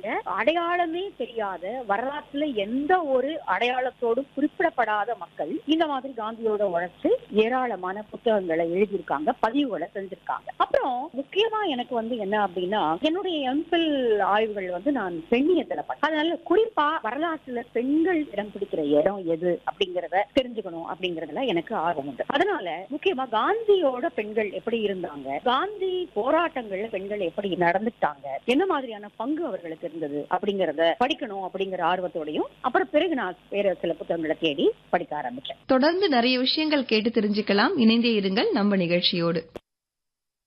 அடையாளமே தெரியாத வரலாற்றுல எந்த ஒரு அடையாளத்தோடும் குறிப்பிடப்படாத மக்கள் இந்த மாதிரி காந்தியோட உழைச்சு ஏராளமான புத்தகங்களை எழுதியிருக்காங்க பதிவுகளை செஞ்சிருக்காங்க அப்புறம் முக்கியமா எனக்கு வந்து என்ன அப்படின்னா என்னுடைய எம்பில் ஆய்வுகள் வந்து நான் பெண்ணியத்துல பண்ணேன் அதனால குறிப்பா வரலாற்றுல பெண்கள் இடம் பிடிக்கிற இடம் எது அப்படிங்கறத தெரிஞ்சுக்கணும் அப்படிங்கறதுல எனக்கு ஆர்வம் உண்டு அதனால முக்கியமா காந்தியோட பெண்கள் எப்படி இருந்தாங்க காந்தி போராட்டங்கள்ல பெண்கள் எப்படி நடந்துட்டாங்க என்ன மாதிரியான பங்கு அவர்களுக்கு இருந்தது அப்படிங்கறத படிக்கணும் அப்படிங்கிற ஆர்வத்தோடையும் அப்புறம் பிறகு நான் வேற சில புத்தகங்களை தேடி படிக்க ஆரம்பிச்சேன் தொடர்ந்து நிறைய விஷயங்கள் கேட்டு தெரிஞ்சுக்கலாம் இணைந்தே இருங்கள் நம்ம நிகழ்ச்சியோடு